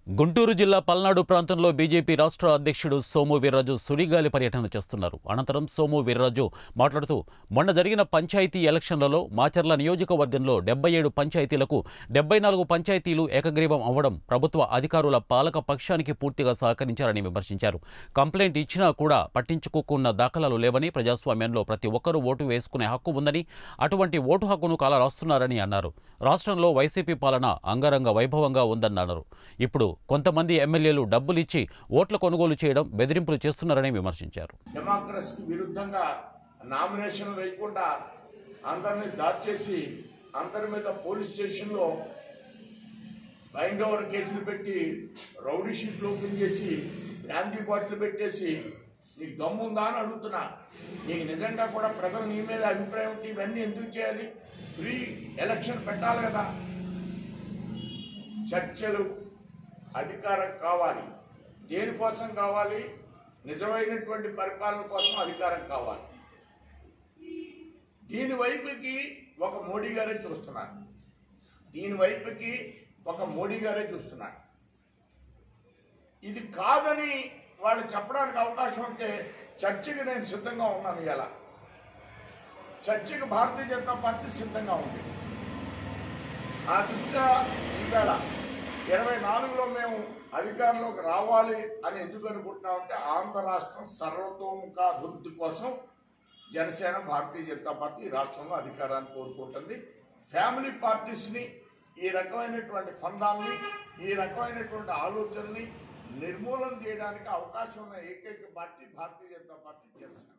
గుంటూరు జిల్లా పల్నాడు ప్రాంతంలో బీజేపీ రాష్ట్ర అధ్యక్షుడు సోము వీర్రాజు సుడిగాలి పర్యటన చేస్తున్నారు అనంతరం సోము వీర్రాజు మాట్లాడుతూ మొన్న జరిగిన పంచాయతీ ఎలక్షన్లలో మాచర్ల నియోజకవర్గంలో డెబ్బై ఏడు పంచాయతీలకు డెబ్బై నాలుగు పంచాయతీలు ఏకగ్రీవం అవ్వడం ప్రభుత్వ అధికారుల పాలక పక్షానికి పూర్తిగా సహకరించారని విమర్శించారు కంప్లైంట్ ఇచ్చినా కూడా పట్టించుకోకున్న దాఖలాలు లేవని ప్రజాస్వామ్యంలో ప్రతి ఒక్కరూ ఓటు వేసుకునే హక్కు ఉందని అటువంటి ఓటు హక్కును కాల రాస్తున్నారని అన్నారు రాష్ట్రంలో వైసీపీ పాలన అంగరంగ వైభవంగా ఉందన్నారు ఇప్పుడు కొంతమంది ఎమ్మెల్యేలు డబ్బులిచ్చి ఓట్ల కొనుగోలు చేయడం బెదిరింపులు చేస్తున్నారని విమర్శించారు డెమోక్రసీకి విరుద్ధంగా నామినేషన్ వేయకుండా అందరిని దాచేసి అందరి మీద పోలీస్ స్టేషన్లో బైండ్ ఓవర్ కేసులు పెట్టి రౌడీ షీట్లు ఓపెన్ చేసి గాంధీ బాటిల్ పెట్టేసి నీకు దమ్ముందా అని అడుగుతున్నా నీకు నిజంగా కూడా ప్రజలు నీ మీద అభిప్రాయం ఉంటే ఇవన్నీ ఎందుకు చేయాలి ఫ్రీ ఎలక్షన్ పెట్టాలి కదా చర్చలు అధికారం కావాలి దేనికోసం కావాలి నిజమైనటువంటి పరిపాలన కోసం అధికారం కావాలి దీని వైపుకి ఒక మోడీ గారే చూస్తున్నారు దీని వైపుకి ఒక మోడీ గారే చూస్తున్నారు ఇది కాదని వాళ్ళు చెప్పడానికి అవకాశం ఉంటే చర్చకి నేను సిద్ధంగా ఉన్నాను ఇలా చర్చకి భారతీయ జనతా పార్టీ సిద్ధంగా ఉంది ఆ దృష్ట్యా ఈవేళ ఇరవై నాలుగులో మేము అధికారంలోకి రావాలి అని ఎందుకు అనుకుంటున్నామంటే ఆంధ్ర రాష్ట్రం సర్వతోముఖ అభివృద్ధి కోసం జనసేన భారతీయ జనతా పార్టీ ఈ రాష్ట్రంలో అధికారాన్ని కోరుకుంటుంది ఫ్యామిలీ పార్టీస్ని ఈ రకమైనటువంటి ఫందాల్ని ఈ రకమైనటువంటి ఆలోచనల్ని నిర్మూలన చేయడానికి అవకాశం ఉన్న ఏకైక పార్టీ భారతీయ జనతా పార్టీ జనసేన